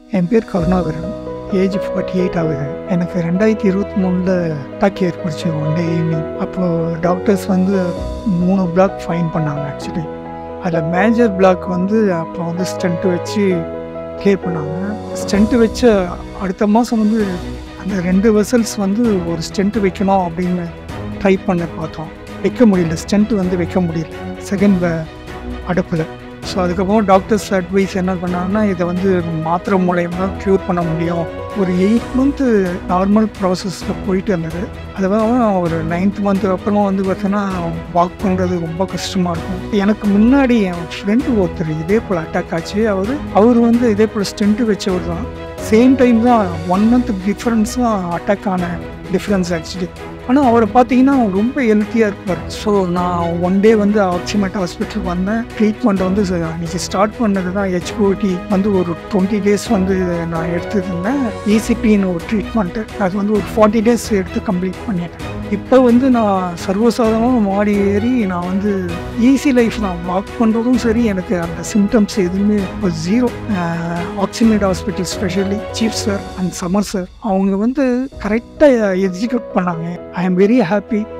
என் பேர் Karunakaran age forty eight ஆகுது எனக்கு ரெண்டாயிரத்தி இருபத்தி மூணில் அட்டாக் ஏற்படுச்சு ஒன் டே ஈவினிங் அப்போது டாக்டர்ஸ் வந்து மூணு பிளாக் ஃபைன் பண்ணாங்க ஆக்சுவலி அதில் மேஜர் பிளாக் வந்து அப்போ வந்து ஸ்டென்ட்டு வச்சு கிளியர் பண்ணாங்க ஸ்டென்ட்டு வச்ச அடுத்த மாதம் வந்து அந்த ரெண்டு வெசல்ஸ் வந்து ஒரு ஸ்டென்ட்டு வைக்கணும் அப்படின்னு ட்ரை பண்ண பார்த்தோம் வைக்க முடியல ஸ்டென்ட் வந்து வைக்க முடியல செகண்ட் அடுப்பில் ஸோ அதுக்கப்புறம் டாக்டர்ஸ் அட்வைஸ் என்ன பண்ணாங்கன்னா இதை வந்து மாத்திரை மூலயமா க்யூர் பண்ண முடியும் ஒரு எயிட் மந்த்து நார்மல் ப்ராசஸில் போயிட்டு இருந்தது அதுவும் ஒரு நைன்த் மந்த் அப்புறமா வந்து பார்த்தோன்னா வாக் பண்ணுறது ரொம்ப கஷ்டமாக இருக்கும் எனக்கு முன்னாடி என் ஃப்ரெண்டு ஒருத்தர் இதே போல் அட்டாக் ஆச்சு அவர் அவர் வந்து இதே போல் ஸ்டென்ட்டு வச்சவர் தான் சேம் டைம் தான் ஒன் மந்த் டிஃப்ரென்ஸ் தான் அட்டாக் ஆன டிஃப்ரென்ஸ் ஆக்சுவலி ஆனால் அவரை பார்த்தீங்கன்னா ரொம்ப ஹெல்த்தியாக இருப்பார் ஸோ நான் ஒன் டே வந்து ஆக்சிமெட் ஹாஸ்பிட்டல் வந்தேன் ட்ரீட்மெண்ட் வந்து அன்றைக்கி ஸ்டார்ட் பண்ணது தான் ஹெச்ஓடி வந்து ஒரு டுவெண்ட்டி டேஸ் வந்து நான் எடுத்துருந்தேன் ஏசிபின்னு ஒரு ட்ரீட்மெண்ட்டு அது வந்து ஒரு ஃபார்ட்டி டேஸ் எடுத்து கம்ப்ளீட் பண்ணிட்டேன் இப்போ வந்து நான் சர்வசாதாரணமாக மாடி ஏறி நான் வந்து ஈஸி லைஃப் நான் வாக் பண்ணுறதும் சரி எனக்கு அந்த சிம்டம்ஸ் எதுவுமே இப்போ ஜீரோ ஆக்சிமேட் hospital especially chief sir and Samar sir அவங்க வந்து கரெக்டாக எக்ஸிக்யூட் பண்ணாங்க ஐ எம் வெரி ஹாப்பி